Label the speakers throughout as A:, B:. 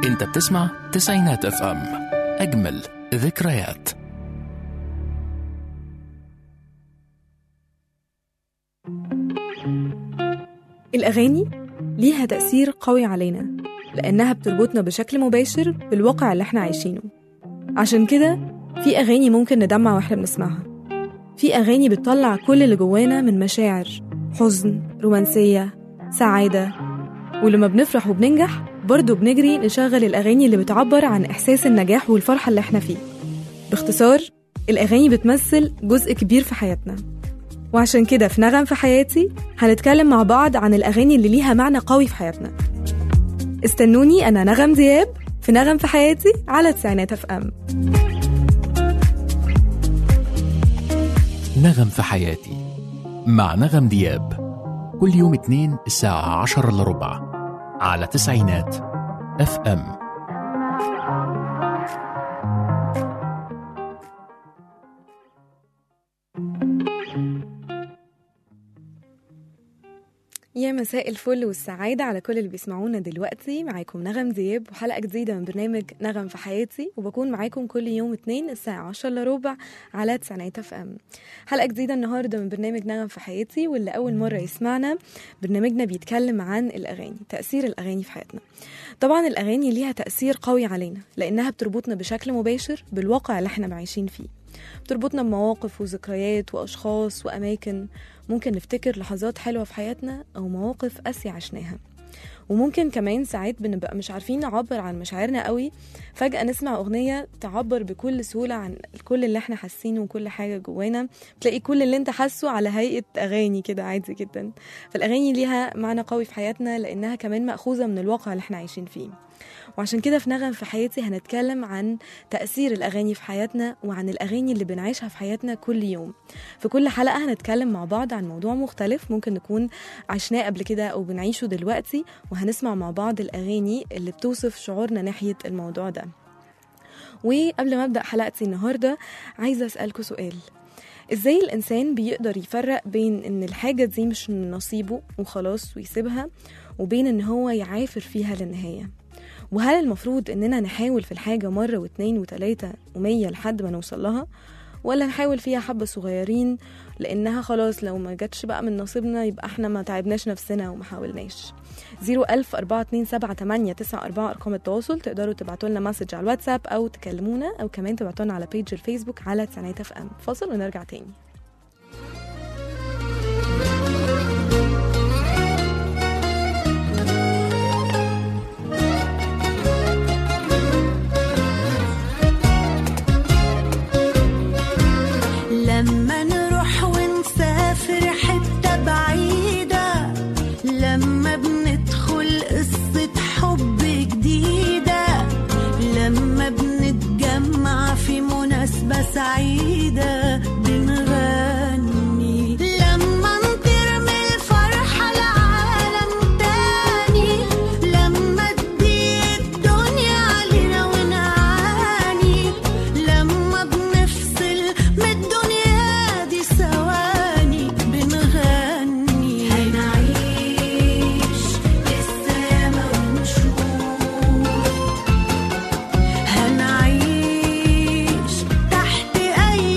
A: انت بتسمع تسعينات اف ام اجمل ذكريات
B: الأغاني ليها تأثير قوي علينا لأنها بتربطنا بشكل مباشر بالواقع اللي احنا عايشينه عشان كده في أغاني ممكن ندمع واحنا بنسمعها في أغاني بتطلع كل اللي جوانا من مشاعر حزن رومانسية سعادة ولما بنفرح وبننجح برضه بنجري نشغل الأغاني اللي بتعبر عن إحساس النجاح والفرحة اللي احنا فيه باختصار الأغاني بتمثل جزء كبير في حياتنا وعشان كده في نغم في حياتي هنتكلم مع بعض عن الأغاني اللي ليها معنى قوي في حياتنا استنوني أنا نغم دياب في نغم في حياتي على تسعينات اف ام
A: نغم في حياتي مع نغم دياب كل يوم اثنين الساعة عشر إلا ربع على تسعينات اف ام
B: يا مساء الفل والسعادة على كل اللي بيسمعونا دلوقتي معاكم نغم دياب وحلقة جديدة من برنامج نغم في حياتي وبكون معاكم كل يوم اتنين الساعة عشر إلا ربع على تسعينات اف ام حلقة جديدة النهاردة من برنامج نغم في حياتي واللي أول مرة يسمعنا برنامجنا بيتكلم عن الأغاني تأثير الأغاني في حياتنا طبعا الأغاني ليها تأثير قوي علينا لأنها بتربطنا بشكل مباشر بالواقع اللي احنا عايشين فيه بتربطنا بمواقف وذكريات وأشخاص وأماكن ممكن نفتكر لحظات حلوة في حياتنا أو مواقف قاسية عشناها وممكن كمان ساعات بنبقى مش عارفين نعبر عن مشاعرنا قوي فجأة نسمع أغنية تعبر بكل سهولة عن كل اللي احنا حاسينه وكل حاجة جوانا بتلاقي كل اللي انت حاسه على هيئة أغاني كده عادي جدا فالأغاني ليها معنى قوي في حياتنا لأنها كمان مأخوذة من الواقع اللي احنا عايشين فيه وعشان كده في نغم في حياتي هنتكلم عن تأثير الأغاني في حياتنا وعن الأغاني اللي بنعيشها في حياتنا كل يوم في كل حلقة هنتكلم مع بعض عن موضوع مختلف ممكن نكون عشناه قبل كده أو بنعيشه دلوقتي وهنسمع مع بعض الأغاني اللي بتوصف شعورنا ناحية الموضوع ده وقبل ما أبدأ حلقتي النهاردة عايزة أسألكوا سؤال ازاي الانسان بيقدر يفرق بين ان الحاجة دي مش من نصيبه وخلاص ويسيبها وبين ان هو يعافر فيها للنهاية وهل المفروض اننا نحاول في الحاجة مرة واتنين وتلاتة ومية لحد ما نوصل لها ولا نحاول فيها حبة صغيرين لانها خلاص لو ما جاتش بقى من نصيبنا يبقى احنا ما تعبناش نفسنا وما حاولناش زيرو ألف أربعة اتنين سبعة تمانية تسعة أربعة أرقام التواصل تقدروا تبعتوا لنا مسج على الواتساب أو تكلمونا أو كمان تبعتوا لنا على بيج الفيسبوك على تسعينات اف ام فاصل ونرجع تاني
C: لما نروح ونسافر حتة بعيدة لما بندخل قصة حب جديدة لما بنتجمع في مناسبة سعيدة بنغني لما نطير من الفرحة لعالم تاني لما تضيق الدنيا علينا ونعاني لما بنفصل من الدنيا دي ثواني بنغني هنعيش للسما ونشوف هنعيش تحت أي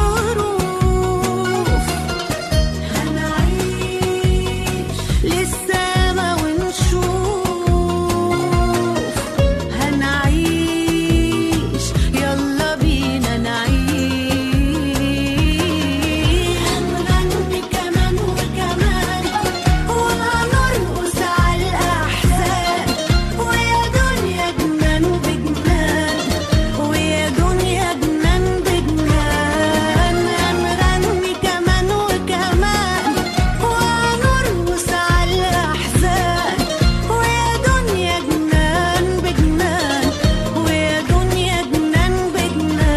C: ظروف هنعيش للسما ونشوف هنعيش يلا بينا نعيش هنغني كمان وكمان وهنرقص على الأحزان ويا دنيا جنان بجنان ويا دنيا جنان بجنان هنغني كمان وكمان وهنرقص على الأحزان ويا دنيا جنان بجنان ويا دنيا جنان بجنان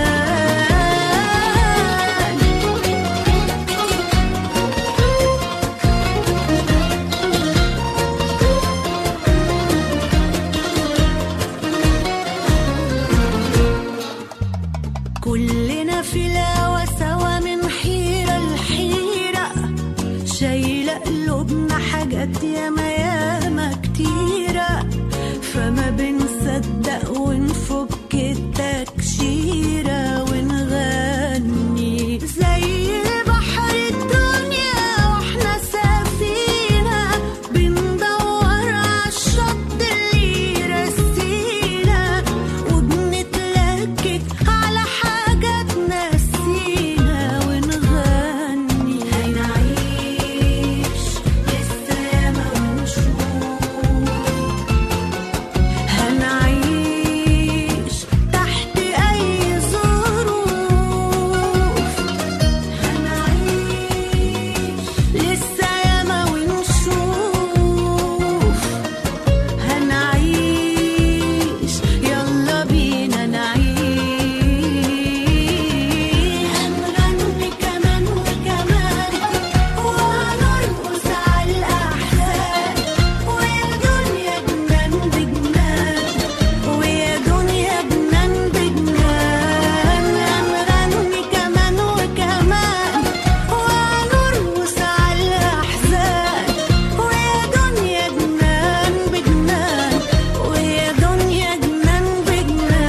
C: كلنا في الهوا سوا من حيرة لحيرة شايلة قلوبنا حاجات ياما ياما كتيرة فما بنصدق تكشيرة ونغني زي بحر الدنيا واحنا سفينة بندور عالشط اللي يرسينا وبنتلكك على حاجة تنسينا ونغني هنعيش لسه ياما ونشوف هنعيش تحت أي ظروف هنعيش لسه ياما ونشوف هنعيش يلا بينا نعيش هنغني كمان وكمان وهنرقص على الأحزان ويا دنيا جنان بجنان ويا دنيا جنان بجنان هنغني كمان وكمان وهنرقص على الأحزان ويا دنيا جنان بجنان ويا دنيا جنان بجنان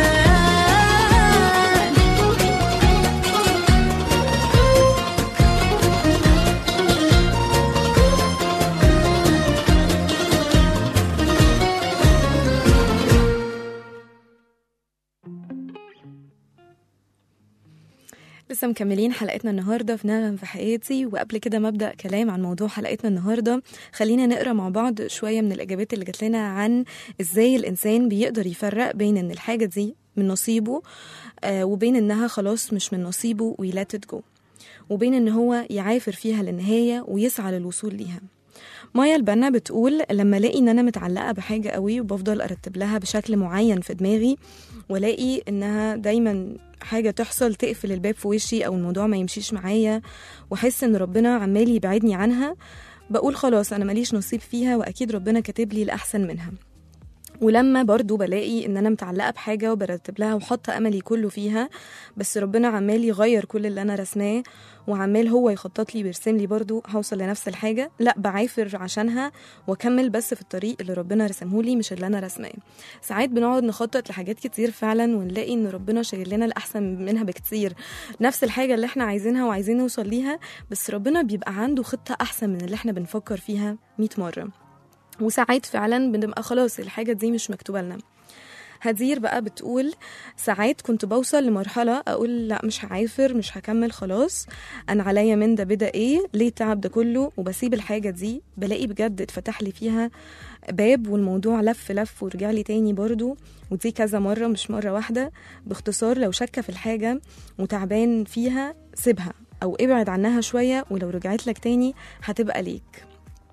B: لسه مكملين حلقتنا النهارده في نغم في حياتي وقبل كده ما ابدا كلام عن موضوع حلقتنا النهارده خلينا نقرا مع بعض شويه من الاجابات اللي جات لنا عن ازاي الانسان بيقدر يفرق بين ان الحاجه دي من نصيبه آه وبين انها خلاص مش من نصيبه ويلات جو وبين ان هو يعافر فيها للنهايه ويسعى للوصول ليها مايا البنا بتقول لما الاقي ان انا متعلقه بحاجه قوي وبفضل ارتب لها بشكل معين في دماغي والاقي انها دايما حاجه تحصل تقفل الباب في وشي او الموضوع ما يمشيش معايا واحس ان ربنا عمال يبعدني عنها بقول خلاص انا ماليش نصيب فيها واكيد ربنا كاتب لي الاحسن منها ولما برضو بلاقي ان انا متعلقه بحاجه وبرتب لها وحاطه املي كله فيها بس ربنا عمال يغير كل اللي انا رسماه وعمال هو يخطط لي ويرسم لي برضو هوصل لنفس الحاجه لا بعافر عشانها واكمل بس في الطريق اللي ربنا رسمه لي مش اللي انا رسماه ساعات بنقعد نخطط لحاجات كتير فعلا ونلاقي ان ربنا شايل لنا الاحسن منها بكتير نفس الحاجه اللي احنا عايزينها وعايزين نوصل ليها بس ربنا بيبقى عنده خطه احسن من اللي احنا بنفكر فيها 100 مره وساعات فعلا بنبقى خلاص الحاجة دي مش مكتوبة لنا هدير بقى بتقول ساعات كنت بوصل لمرحلة أقول لا مش هعافر مش هكمل خلاص أنا عليا من ده بدا إيه ليه التعب ده كله وبسيب الحاجة دي بلاقي بجد اتفتح لي فيها باب والموضوع لف لف ورجع لي تاني برضو ودي كذا مرة مش مرة واحدة باختصار لو شك في الحاجة وتعبان فيها سيبها أو ابعد عنها شوية ولو رجعت لك تاني هتبقى ليك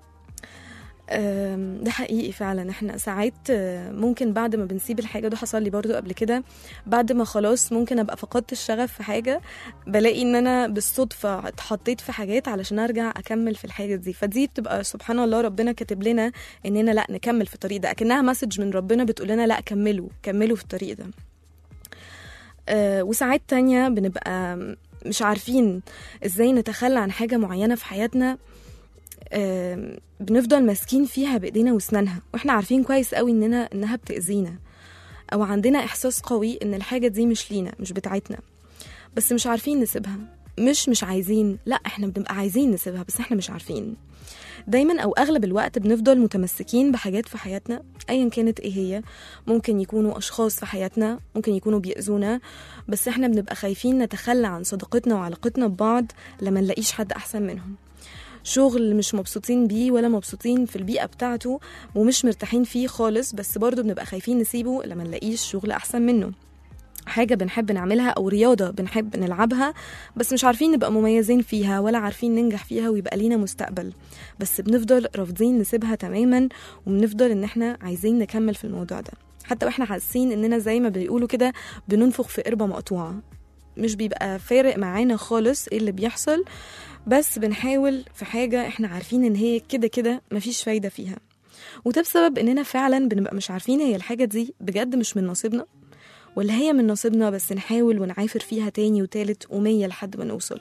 B: أم، ده حقيقي فعلا احنا ساعات آه، ممكن بعد ما بنسيب الحاجة ده حصل لي برضو قبل كده بعد ما خلاص ممكن ابقى فقدت الشغف في حاجة بلاقي ان انا بالصدفة اتحطيت في حاجات علشان ارجع اكمل في الحاجة دي فدي بتبقى سبحان الله ربنا كاتب لنا اننا لا نكمل في الطريق ده اكنها مسج من ربنا بتقول لنا لا كملوا كملوا في الطريق ده آه، وساعات تانية بنبقى مش عارفين ازاي نتخلى عن حاجة معينة في حياتنا آم، بنفضل ماسكين فيها بايدينا واسنانها واحنا عارفين كويس قوي اننا انها بتاذينا او عندنا احساس قوي ان الحاجه دي مش لينا مش بتاعتنا بس مش عارفين نسيبها مش مش عايزين لا احنا بنبقى عايزين نسيبها بس احنا مش عارفين دايما او اغلب الوقت بنفضل متمسكين بحاجات في حياتنا ايا كانت ايه هي ممكن يكونوا اشخاص في حياتنا ممكن يكونوا بيأذونا بس احنا بنبقى خايفين نتخلى عن صداقتنا وعلاقتنا ببعض لما نلاقيش حد احسن منهم شغل مش مبسوطين بيه ولا مبسوطين في البيئة بتاعته ومش مرتاحين فيه خالص بس برضه بنبقى خايفين نسيبه لما نلاقيش شغل أحسن منه حاجة بنحب نعملها أو رياضة بنحب نلعبها بس مش عارفين نبقى مميزين فيها ولا عارفين ننجح فيها ويبقى لينا مستقبل بس بنفضل رافضين نسيبها تماما وبنفضل إن احنا عايزين نكمل في الموضوع ده حتى واحنا حاسين إننا زي ما بيقولوا كده بننفخ في قربة مقطوعة مش بيبقى فارق معانا خالص ايه اللي بيحصل بس بنحاول في حاجة احنا عارفين ان هي كده كده مفيش فايدة فيها وده بسبب اننا فعلا بنبقى مش عارفين هي الحاجة دي بجد مش من نصيبنا ولا هي من نصيبنا بس نحاول ونعافر فيها تاني وتالت ومية لحد ما نوصل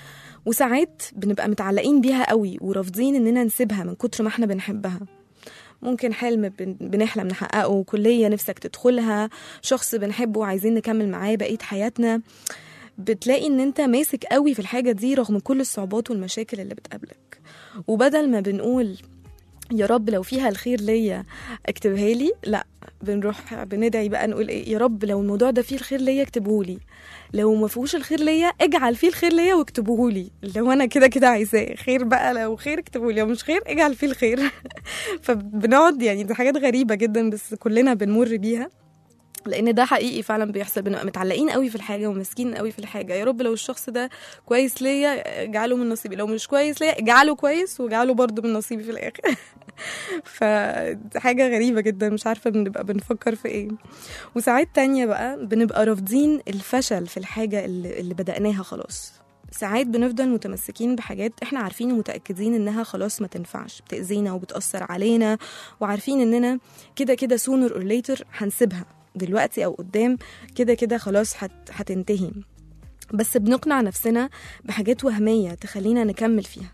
B: وساعات بنبقى متعلقين بيها قوي ورافضين اننا نسيبها من كتر ما احنا بنحبها ممكن حلم بن- بنحلم نحققه كلية نفسك تدخلها شخص بنحبه وعايزين نكمل معاه بقية حياتنا بتلاقي ان انت ماسك قوي في الحاجة دي رغم كل الصعوبات والمشاكل اللي بتقابلك وبدل ما بنقول يا رب لو فيها الخير ليا اكتبها لي لا بنروح بندعي بقى نقول ايه يا رب لو الموضوع ده فيه الخير ليا اكتبه لي لو ما فيهوش الخير ليا اجعل فيه الخير ليا واكتبه لي لو انا كده كده عايزاه خير بقى لو خير اكتبه لي لو مش خير اجعل فيه الخير فبنقعد يعني دي حاجات غريبه جدا بس كلنا بنمر بيها لان ده حقيقي فعلا بيحصل بنبقى متعلقين قوي في الحاجه وماسكين قوي في الحاجه يا رب لو الشخص ده كويس ليا اجعله من نصيبي لو مش كويس ليا اجعله كويس واجعله برضه من نصيبي في الاخر فحاجه غريبه جدا مش عارفه بنبقى بنفكر في ايه وساعات تانية بقى بنبقى رافضين الفشل في الحاجه اللي, اللي بدأناها خلاص ساعات بنفضل متمسكين بحاجات احنا عارفين ومتأكدين انها خلاص ما تنفعش بتأذينا وبتأثر علينا وعارفين اننا كده كده sooner or later هنسيبها دلوقتي او قدام كده كده خلاص هت- هتنتهي بس بنقنع نفسنا بحاجات وهمية تخلينا نكمل فيها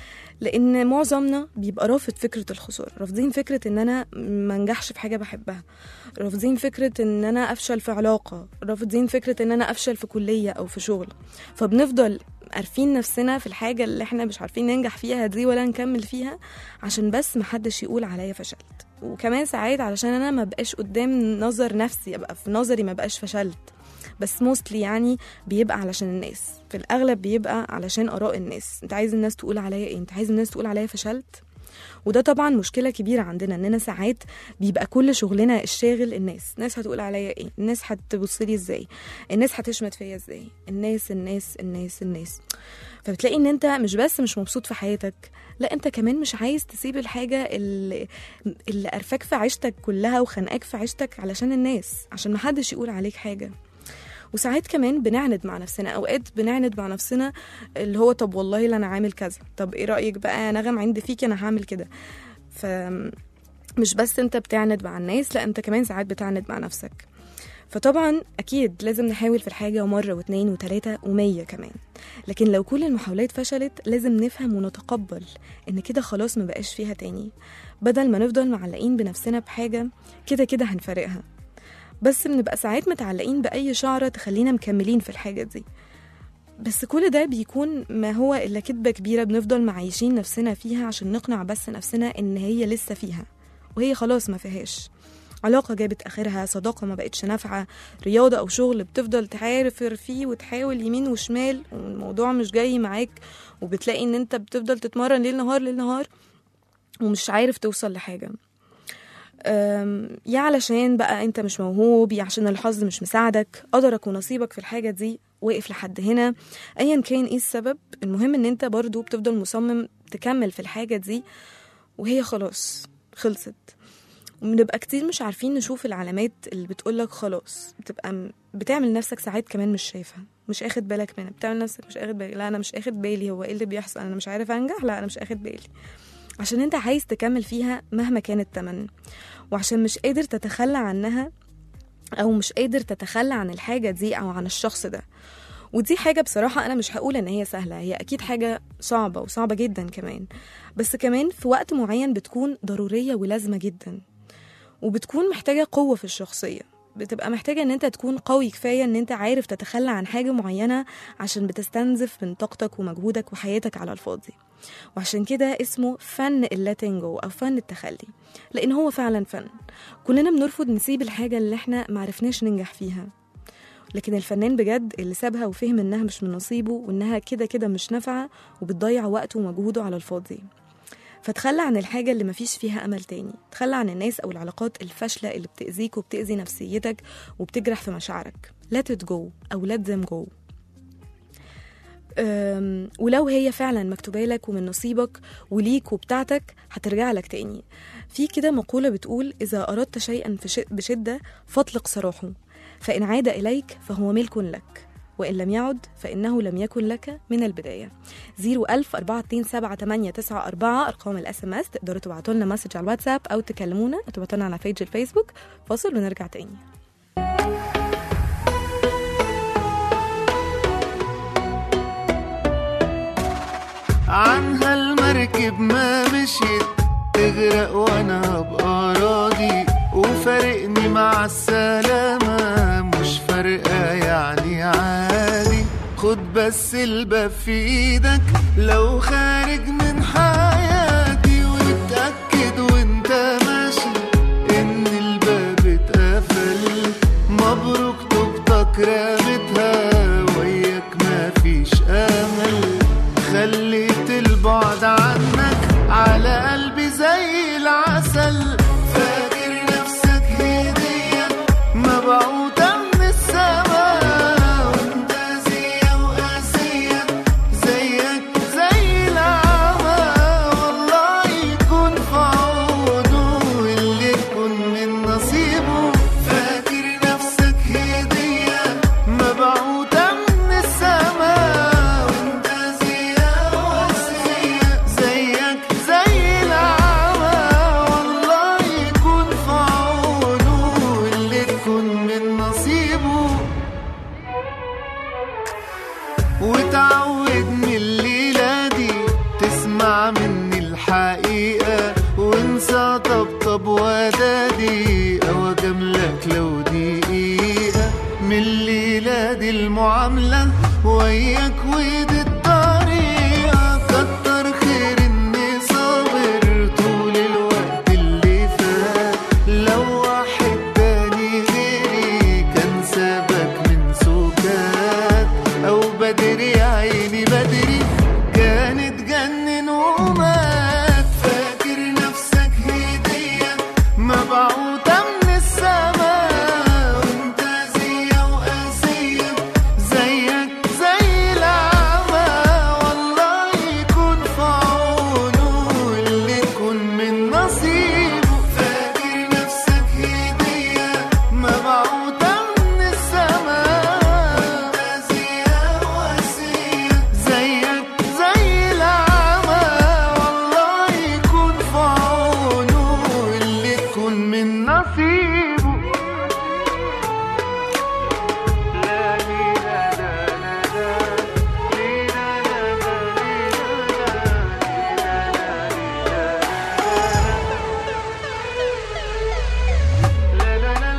B: لان معظمنا بيبقى رافض فكره الخساره رافضين فكره ان انا ما انجحش في حاجه بحبها رافضين فكره ان انا افشل في علاقه رافضين فكره ان انا افشل في كليه او في شغل فبنفضل عارفين نفسنا في الحاجه اللي احنا مش عارفين ننجح فيها دي ولا نكمل فيها عشان بس محدش يقول عليا فشلت وكمان ساعات علشان انا ما بقاش قدام نظر نفسي ابقى في نظري ما بقاش فشلت بس موستلي يعني بيبقى علشان الناس في الاغلب بيبقى علشان اراء الناس انت عايز الناس تقول عليا ايه انت عايز الناس تقول عليا فشلت وده طبعا مشكلة كبيرة عندنا اننا ساعات بيبقى كل شغلنا الشاغل الناس الناس هتقول عليا ايه الناس هتبص لي ازاي الناس هتشمت فيا ازاي الناس الناس الناس الناس فبتلاقي ان انت مش بس مش مبسوط في حياتك لا انت كمان مش عايز تسيب الحاجة اللي, اللي قرفاك في عيشتك كلها وخانقاك في عيشتك علشان الناس عشان محدش يقول عليك حاجة وساعات كمان بنعند مع نفسنا اوقات بنعند مع نفسنا اللي هو طب والله لا انا عامل كذا طب ايه رايك بقى يا نغم عندي فيك انا هعمل كده ف مش بس انت بتعند مع الناس لا انت كمان ساعات بتعند مع نفسك فطبعا اكيد لازم نحاول في الحاجه مره واتنين وتلاته ومية كمان لكن لو كل المحاولات فشلت لازم نفهم ونتقبل ان كده خلاص ما بقاش فيها تاني بدل ما نفضل معلقين بنفسنا بحاجه كده كده هنفارقها بس بنبقى ساعات متعلقين بأي شعرة تخلينا مكملين في الحاجة دي بس كل ده بيكون ما هو إلا كدبة كبيرة بنفضل معيشين نفسنا فيها عشان نقنع بس نفسنا إن هي لسه فيها وهي خلاص ما فيهاش علاقة جابت آخرها صداقة ما بقتش نافعة رياضة أو شغل بتفضل تعافر فيه وتحاول يمين وشمال والموضوع مش جاي معاك وبتلاقي إن أنت بتفضل تتمرن ليل نهار ليل نهار ومش عارف توصل لحاجة أم، يا علشان بقى انت مش موهوب يا عشان الحظ مش مساعدك قدرك ونصيبك في الحاجة دي وقف لحد هنا ايا كان ايه السبب المهم ان انت برضو بتفضل مصمم تكمل في الحاجة دي وهي خلاص خلصت وبنبقى كتير مش عارفين نشوف العلامات اللي بتقولك خلاص بتبقى م- بتعمل نفسك ساعات كمان مش شايفها مش اخد بالك منها بتعمل نفسك مش اخد بالي لا انا مش اخد بالي هو ايه اللي بيحصل انا مش عارف انجح لا انا مش اخد بالي عشان انت عايز تكمل فيها مهما كان التمن وعشان مش قادر تتخلى عنها او مش قادر تتخلى عن الحاجة دي او عن الشخص ده ودي حاجة بصراحة أنا مش هقول إن هي سهلة هي أكيد حاجة صعبة وصعبة جدا كمان بس كمان في وقت معين بتكون ضرورية ولازمة جدا وبتكون محتاجة قوة في الشخصية بتبقى محتاجة ان انت تكون قوي كفاية ان انت عارف تتخلى عن حاجة معينة عشان بتستنزف من طاقتك ومجهودك وحياتك على الفاضي وعشان كده اسمه فن اللاتينجو او فن التخلي لان هو فعلا فن كلنا بنرفض نسيب الحاجة اللي احنا معرفناش ننجح فيها لكن الفنان بجد اللي سابها وفهم انها مش من نصيبه وانها كده كده مش نافعة وبتضيع وقته ومجهوده على الفاضي فتخلى عن الحاجة اللي مفيش فيها أمل تاني تخلى عن الناس أو العلاقات الفاشلة اللي بتأذيك وبتأذي نفسيتك وبتجرح في مشاعرك let it go أو let them go أم، ولو هي فعلا مكتوبة لك ومن نصيبك وليك وبتاعتك هترجع لك تاني في كده مقولة بتقول إذا أردت شيئا في ش- بشدة فاطلق سراحه فإن عاد إليك فهو ملك لك وإن لم يعد فإنه لم يكن لك من البداية 01000 427 أرقام الاس ام اس تقدروا تبعتوا لنا مسج على الواتساب أو تكلمونا أو تبعتوا لنا على بيج الفيسبوك فاصل ونرجع تاني
D: عنها المركب ما مشيت تغرق وانا هبقى راضي وفارقني مع السلامة مش فارقة يعني عادي خد بس الباب في ايدك لو خارج من حياتي وتأكد وانت ماشي ان الباب اتقفل مبروك طوبتك رامتها وياك مفيش امل خليت البعد عنك على قلبي زي العسل فاكر نفسك هدية مبعوثة من السماء وانت زي وقاسية زيك زي العمى والله يكون في عونه اللي يكون من نصيبه فاكر نفسك هدية مبعوثة من السماء وانت زي وقاسية زيك زي العمى والله يكون في عونه اللي يكون من نصيبه وتعودني الليلة دي تسمع مني الحقيقة وانسى طبطب ودادي أو أجاملك لو دقيقة من الليلة دي المعاملة وياك ودي الطريقة كتر خير إني صابر طول الوقت اللي فات لو واحد تاني غيري كان سابك من سكات أو بدري يا عيني بدري كان اتجنن ومات فاكر نفسك هدية مبعوثة من السماء وانت زي وقاسية زيك زي العمى والله يكون في عونه اللي يكون من نصيبه فاكر نفسك هدية مبعوثة من السماء وانت زي وقاسية زيك زي العمى والله يكون في عونه اللي يكون من نصيبه لا لي لا لا لا لا لي لا لا لا لي لا لا لا لا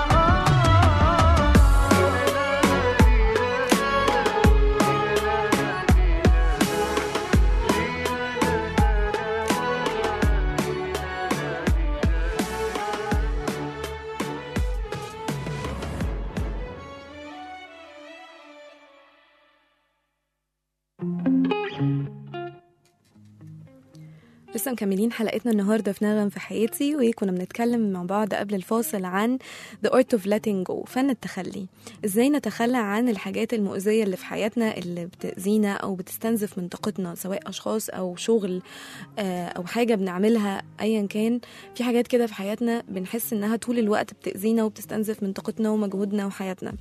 B: لسه مكملين حلقتنا النهارده في نغم في حياتي وكنا بنتكلم مع بعض قبل الفاصل عن The Art of Letting Go فن التخلي ازاي نتخلى عن الحاجات المؤذية اللي في حياتنا اللي بتأذينا او بتستنزف من طاقتنا سواء اشخاص او شغل آه، او حاجة بنعملها ايا كان في حاجات كده في حياتنا بنحس انها طول الوقت بتأذينا وبتستنزف من طاقتنا ومجهودنا وحياتنا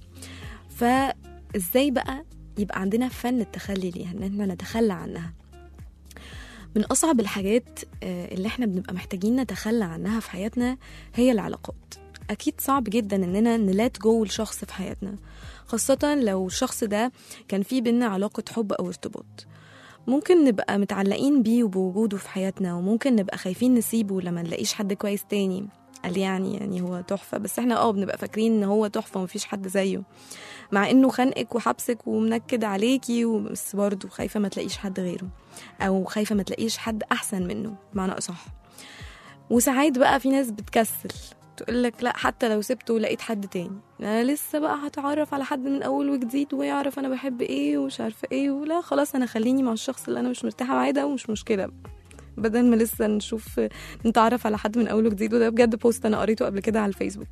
B: فازاي بقى يبقى عندنا فن التخلي ليها ان احنا نتخلى عنها من أصعب الحاجات آه، اللي احنا بنبقى محتاجين نتخلى عنها في حياتنا هي العلاقات أكيد صعب جدا إننا نلات جو الشخص في حياتنا خاصة لو الشخص ده كان في بينا علاقة حب أو ارتباط ممكن نبقى متعلقين بيه وبوجوده في حياتنا وممكن نبقى خايفين نسيبه لما نلاقيش حد كويس تاني قال يعني يعني هو تحفة بس احنا اه بنبقى فاكرين ان هو تحفة ومفيش حد زيه مع انه خانقك وحبسك ومنكد عليكي بس برضه خايفة ما تلاقيش حد غيره او خايفة ما تلاقيش حد احسن منه بمعنى اصح وساعات بقى في ناس بتكسل تقول لك لا حتى لو سبته ولقيت حد تاني انا لسه بقى هتعرف على حد من اول وجديد ويعرف انا بحب ايه ومش عارفه ايه ولا خلاص انا خليني مع الشخص اللي انا مش مرتاحه معاه ده ومش مشكله بقى. بدل ما لسه نشوف نتعرف على حد من اول وجديد وده بجد بوست انا قريته قبل كده على الفيسبوك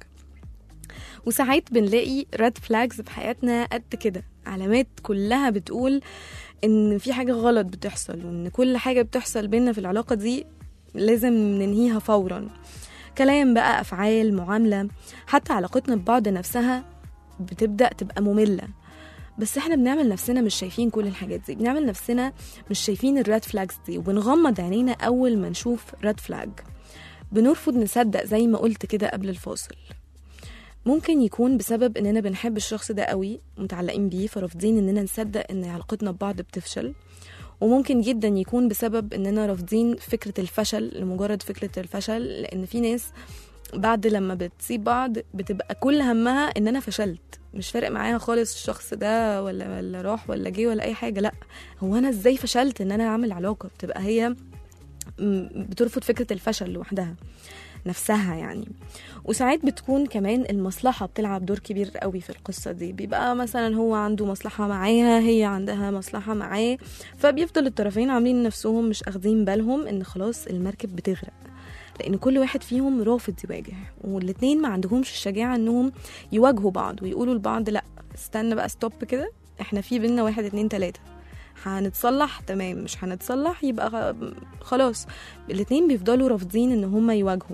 B: وساعات بنلاقي ريد فلاجز في حياتنا قد كده علامات كلها بتقول ان في حاجه غلط بتحصل وان كل حاجه بتحصل بينا في العلاقه دي لازم ننهيها فورا كلام بقى افعال معامله حتى علاقتنا ببعض نفسها بتبدا تبقى ممله بس احنا بنعمل نفسنا مش شايفين كل الحاجات دي بنعمل نفسنا مش شايفين الريد فلاجز دي وبنغمض عينينا اول ما نشوف ريد فلاج بنرفض نصدق زي ما قلت كده قبل الفاصل ممكن يكون بسبب اننا بنحب الشخص ده قوي متعلقين بيه فرافضين اننا نصدق ان علاقتنا ببعض بتفشل وممكن جدا يكون بسبب اننا رافضين فكره الفشل لمجرد فكره الفشل لان في ناس بعد لما بتسيب بعض بتبقى كل همها ان انا فشلت مش فارق معاها خالص الشخص ده ولا ولا راح ولا جه ولا اي حاجه لا هو انا ازاي فشلت ان انا اعمل علاقه بتبقى هي م- بترفض فكره الفشل لوحدها نفسها يعني وساعات بتكون كمان المصلحة بتلعب دور كبير قوي في القصة دي بيبقى مثلا هو عنده مصلحة معاها هي عندها مصلحة معاه فبيفضل الطرفين عاملين نفسهم مش اخدين بالهم ان خلاص المركب بتغرق لان كل واحد فيهم رافض يواجه والاتنين ما عندهمش الشجاعة انهم يواجهوا بعض ويقولوا لبعض لا استنى بقى ستوب كده احنا في بينا واحد اتنين تلاتة هنتصلح تمام مش هنتصلح يبقى غ- خلاص الاتنين بيفضلوا رافضين ان هما يواجهوا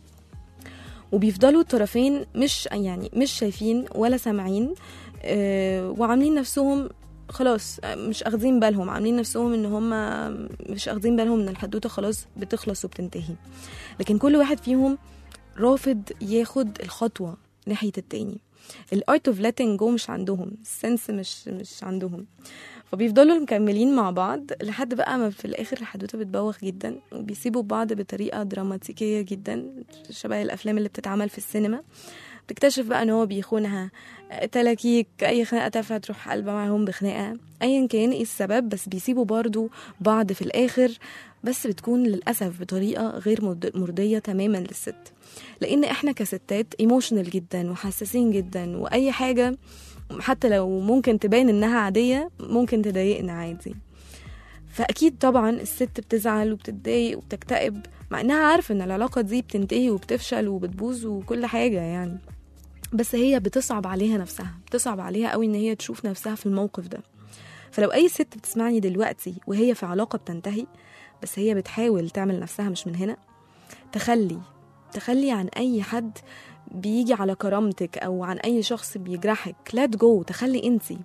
B: وبيفضلوا الطرفين مش يعني مش شايفين ولا سامعين آه، وعاملين نفسهم خلاص آه، مش اخدين بالهم عاملين نفسهم ان هم مش اخدين بالهم ان الحدوته خلاص بتخلص وبتنتهي لكن كل واحد فيهم رافض ياخد الخطوه ناحيه التاني الارت اوف letting جو مش عندهم السنس مش مش عندهم فبيفضلوا مكملين مع بعض لحد بقى ما في الاخر الحدوته بتبوخ جدا وبيسيبوا بعض بطريقه دراماتيكيه جدا شبه الافلام اللي بتتعمل في السينما بتكتشف بقى ان هو بيخونها آه، تلاكيك اي خناقه تافهه تروح قلبه معاهم بخناقه ايا كان ايه السبب بس بيسيبوا برضو بعض في الاخر بس بتكون للاسف بطريقه غير مرض- مرضيه تماما للست لان احنا كستات ايموشنال جدا وحساسين جدا واي حاجه حتى لو ممكن تبان انها عاديه ممكن تضايقنا عادي فاكيد طبعا الست بتزعل وبتتضايق وبتكتئب مع انها عارفه ان العلاقه دي بتنتهي وبتفشل وبتبوظ وكل حاجه يعني بس هي بتصعب عليها نفسها بتصعب عليها قوي ان هي تشوف نفسها في الموقف ده فلو اي ست بتسمعني دلوقتي وهي في علاقه بتنتهي بس هي بتحاول تعمل نفسها مش من هنا تخلي تخلي عن اي حد بيجي على كرامتك او عن اي شخص بيجرحك لا جو تخلي انتي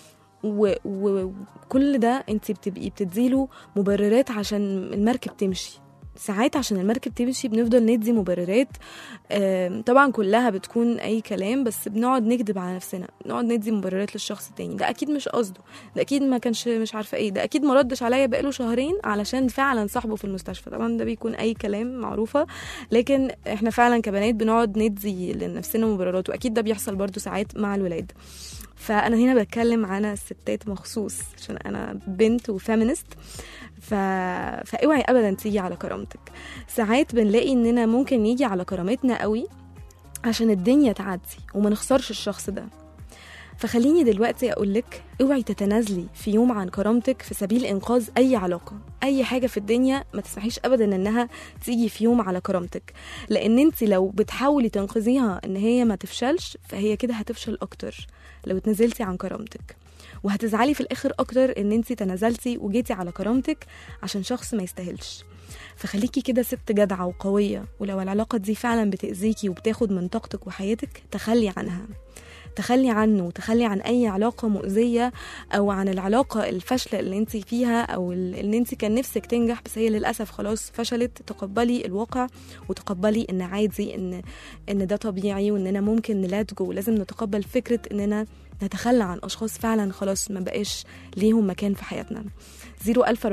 B: و- و- وكل ده انت بتبقي بتديله مبررات عشان المركب تمشي ساعات عشان المركب تمشي بنفضل ندي مبررات آم، طبعا كلها بتكون اي كلام بس بنقعد نكذب على نفسنا نقعد ندي مبررات للشخص التاني ده اكيد مش قصده ده اكيد ما كانش مش عارفه ايه ده اكيد ما ردش عليا بقاله شهرين علشان فعلا صاحبه في المستشفى طبعا ده بيكون اي كلام معروفه لكن احنا فعلا كبنات بنقعد ندي لنفسنا مبررات واكيد ده بيحصل برضو ساعات مع الولاد فانا هنا بتكلم عن الستات مخصوص عشان انا بنت وفيمينست ف... فاوعي ابدا تيجي على كرامتك ساعات بنلاقي اننا ممكن نيجي على كرامتنا قوي عشان الدنيا تعدي وما نخسرش الشخص ده فخليني دلوقتي اقولك اوعي تتنازلي في يوم عن كرامتك في سبيل انقاذ اي علاقه اي حاجه في الدنيا ما تسمحيش ابدا انها تيجي في يوم على كرامتك لان انت لو بتحاولي تنقذيها ان هي ما تفشلش فهي كده هتفشل اكتر لو اتنازلتي عن كرامتك وهتزعلي في الاخر اكتر ان انت تنازلتي وجيتي على كرامتك عشان شخص ما يستاهلش فخليكي كده ست جدعة وقوية ولو العلاقة دي فعلا بتأذيكي وبتاخد من طاقتك وحياتك تخلي عنها تخلي عنه وتخلي عن اي علاقه مؤذيه او عن العلاقه الفاشله اللي انت فيها او ال- اللي انت كان نفسك تنجح بس هي للاسف خلاص فشلت تقبلي الواقع وتقبلي ان عادي ان ان ده طبيعي واننا ممكن نلات جو لازم نتقبل فكره اننا نتخلى عن اشخاص فعلا خلاص ما بقاش ليهم مكان في حياتنا 004278994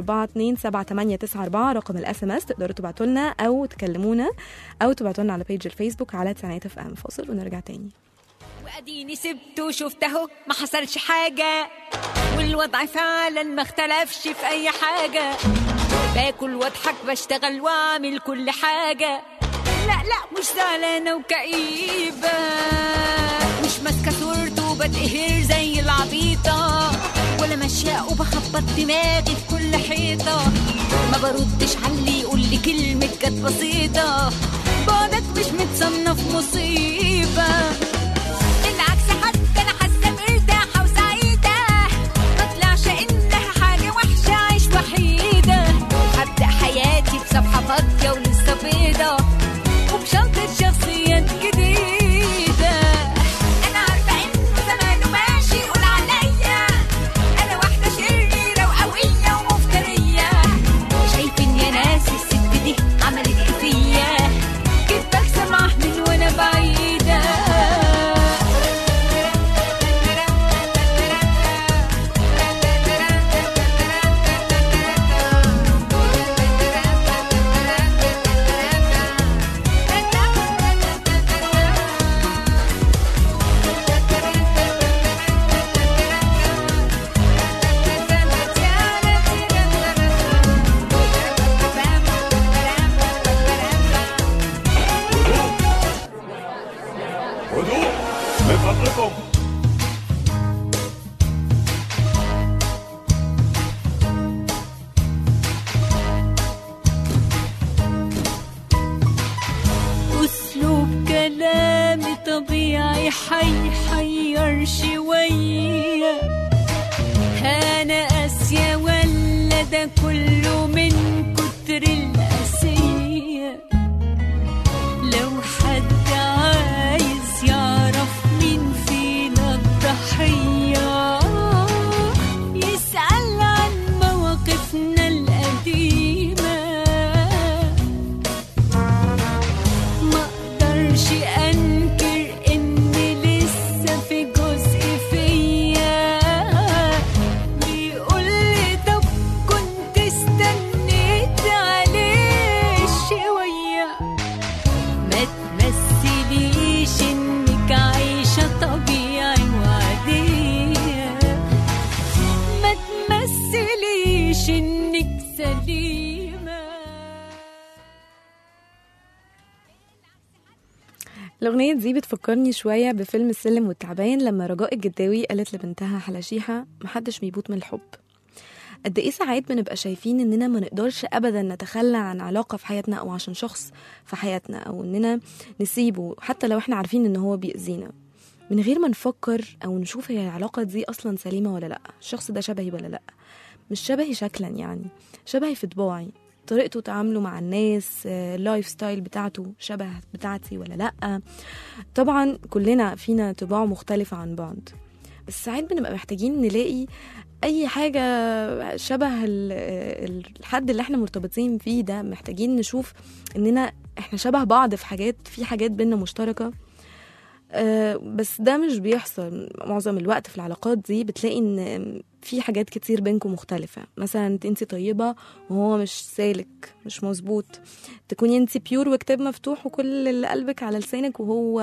B: رقم الاس ام اس تقدروا تبعتوا لنا او تكلمونا او تبعتوا لنا على بيج الفيسبوك على تسعينات اف ام فاصل ونرجع تاني
E: واديني سبته وشفت اهو ما حصلش حاجة والوضع فعلا ما اختلفش في اي حاجة باكل واضحك بشتغل واعمل كل حاجة لا لا مش زعلانة وكئيبة مش ماسكة صورته وبتقهر زي العبيطة ولا ماشية وبخبط دماغي في كل حيطة ما بردش على اللي يقول لي كلمة كانت بسيطة بعدك مش متصنف مصيبة بالعكس حتى انا حاسه مرتاحه وسعيده ما طلعش انها حاجه وحشه عيش وحيده هبدا حياتي بصفحه فاضيه ولسه بيضه وبشنطه شخصيات جديده انا عارفه انه زمانه ماشي يقول عليا انا واحده شريره وقويه ومفتريه شايفين يا ناس الست دي عملت ايه فيا كنت بكسب من وانا بعيده هيحير شوية أنا قاسية ولا ده كله من كتر القاسية لو حد عايز يعرف مين فينا الضحية يسأل عن مواقفنا القديمة ما اقدرش انكر ان لسه في جزء فيا بيقول لي طب كنت استنيت عليه شويه ما تمثليش انك عايشه طبيعي وعاديه ما تمثليش انك سليمه
B: الأغنية دي بتفكرني شوية بفيلم السلم والتعبان لما رجاء الجداوي قالت لبنتها حلاشيحة محدش بيموت من الحب قد ايه ساعات بنبقى شايفين اننا ما نقدرش ابدا نتخلى عن علاقة في حياتنا او عشان شخص في حياتنا او اننا نسيبه حتى لو احنا عارفين ان هو بيأذينا من غير ما نفكر او نشوف هي العلاقة دي اصلا سليمة ولا لا الشخص ده شبهي ولا لا مش شبهي شكلا يعني شبهي في طباعي طريقته تعامله مع الناس آه، اللايف ستايل بتاعته شبه بتاعتي ولا لا طبعا كلنا فينا طباع مختلفة عن بعض بس ساعات بنبقى محتاجين نلاقي اي حاجة شبه ال- ال- الحد اللي احنا مرتبطين فيه ده محتاجين نشوف اننا احنا شبه بعض في حاجات في حاجات بينا مشتركة آه، بس ده مش بيحصل معظم الوقت في العلاقات دي بتلاقي ان في حاجات كتير بينكم مختلفة مثلا انت طيبة وهو مش سالك مش مظبوط تكوني انت بيور وكتاب مفتوح وكل اللي قلبك على لسانك وهو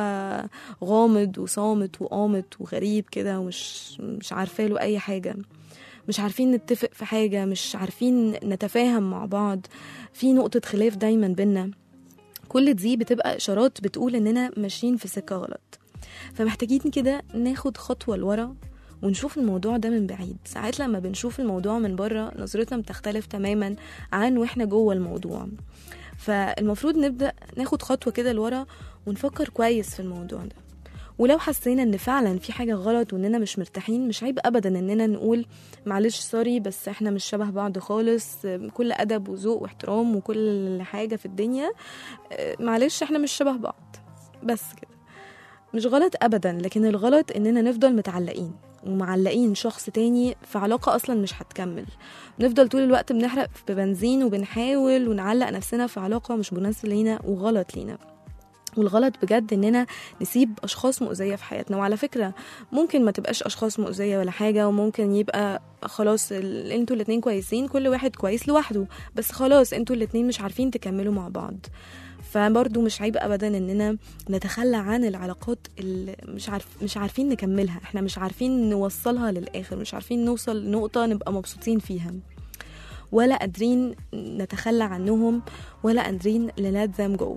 B: غامض وصامت وقامت وغريب كده ومش مش عارفة له أي حاجة مش عارفين نتفق في حاجة مش عارفين نتفاهم مع بعض في نقطة خلاف دايما بينا كل دي بتبقى إشارات بتقول إننا ماشيين في سكة غلط فمحتاجين كده ناخد خطوة لورا ونشوف الموضوع ده من بعيد ساعات لما بنشوف الموضوع من بره نظرتنا بتختلف تماما عن واحنا جوه الموضوع فالمفروض نبدأ ناخد خطوة كده لورا ونفكر كويس في الموضوع ده ولو حسينا ان فعلا في حاجة غلط واننا مش مرتاحين مش عيب ابدا اننا نقول معلش سوري بس احنا مش شبه بعض خالص كل ادب وذوق واحترام وكل حاجة في الدنيا معلش احنا مش شبه بعض بس كده مش غلط ابدا لكن الغلط اننا نفضل متعلقين ومعلقين شخص تاني في علاقة أصلا مش هتكمل بنفضل طول الوقت بنحرق في بنزين وبنحاول ونعلق نفسنا في علاقة مش مناسبة لينا وغلط لينا والغلط بجد اننا نسيب اشخاص مؤذيه في حياتنا وعلى فكره ممكن ما تبقاش اشخاص مؤذيه ولا حاجه وممكن يبقى خلاص ال- انتوا الاتنين كويسين كل واحد كويس لوحده بس خلاص انتوا الاتنين مش عارفين تكملوا مع بعض فبرضه مش عيب ابدا اننا نتخلى عن العلاقات اللي مش عارف مش عارفين نكملها احنا مش عارفين نوصلها للاخر مش عارفين نوصل لنقطه نبقى مبسوطين فيها ولا قادرين نتخلى عنهم ولا قادرين let them go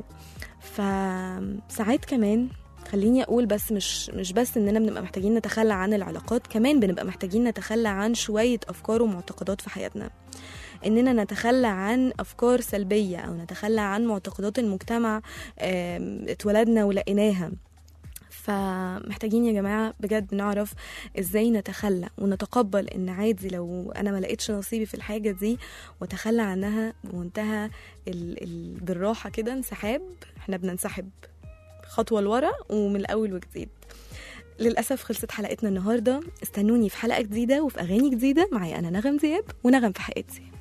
B: فساعات كمان خليني اقول بس مش مش بس اننا بنبقى محتاجين نتخلى عن العلاقات كمان بنبقى محتاجين نتخلى عن شويه افكار ومعتقدات في حياتنا اننا نتخلى عن افكار سلبيه او نتخلى عن معتقدات المجتمع آم، اتولدنا ولقيناها فمحتاجين يا جماعة بجد نعرف ازاي نتخلى ونتقبل ان عادي لو انا ما لقيتش نصيبي في الحاجة دي واتخلى عنها بمنتهى ال... ال... بالراحة كده انسحاب احنا بننسحب خطوة لورا ومن الاول وجديد للأسف خلصت حلقتنا النهاردة استنوني في حلقة جديدة وفي أغاني جديدة معايا أنا نغم زياب ونغم في حياتي